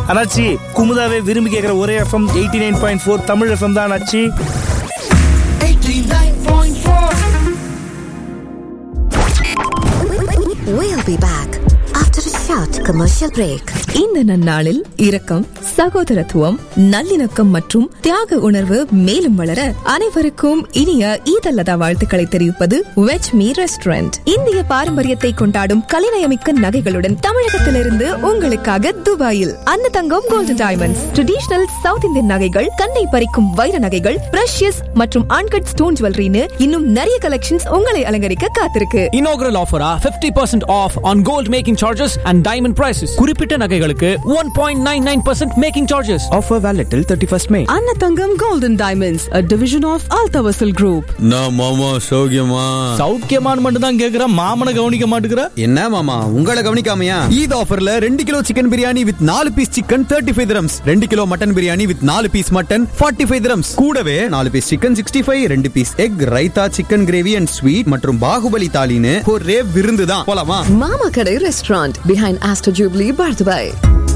அண்ணாச்சி குமுதாவை விரும்பி கேட்குற ஒரே FM eighty nine point four Tamil FM தான் அண்ணாச்சி 89.4 We'll be back after a short commercial break. இந்த நன்னாளில் இரக்கம் சகோதரத்துவம் நல்லிணக்கம் மற்றும் தியாக உணர்வு மேலும் வளர அனைவருக்கும் இனிய ஈதல்லதா வாழ்த்துக்களை தெரிவிப்பது வெஜ் மீ ரெஸ்டாரண்ட் இந்திய பாரம்பரியத்தை கொண்டாடும் கலைநயமிக்க நகைகளுடன் தமிழகத்திலிருந்து உங்களுக்காக துபாயில் அந்த தங்கம் golden diamonds traditional South Indian நகைகள் கண்ணை பறிக்கும் வைர நகைகள் பிரஷியஸ் மற்றும் அன்கட் ஸ்டோன் ஜுவல்லரின்னு இன்னும் நிறைய கலெக்ஷன்ஸ் உங்களை அலங்கரிக்க காத்திருக்கு inaugural offer ah 50% off on gold making charges and diamond prices குறிப்பிட்ட நகைகளுக்கு 1.99% making charges Offer valid till 31st May. Annatangam Golden Diamonds, a division of Altavasil Group. நான் மாமா சௌக்கியமா சௌக்கியமானு மட்டும் தான் கேட்குறேன் மாமனை கவனிக்க மாட்டேங்கிற என்ன மாமா உங்களை கவனிக்காமையா ஈத் ஆஃபர்ல ரெண்டு கிலோ சிக்கன் பிரியாணி வித் நாலு piece chicken thirty five dirhams ரெண்டு கிலோ மட்டன் பிரியாணி வித் நாலு piece mutton forty five dirhams கூடவே நாலு பீஸ் சிக்கன் சிக்ஸ்டி ஃபைவ் ரெண்டு piece egg raita chicken gravy and sweet மற்றும் பாகுபலி தாலின்னு ஒரே விருந்து தான் போலாமா Mama Kadai Restaurant behind Astor Jubilee, Bardhabai.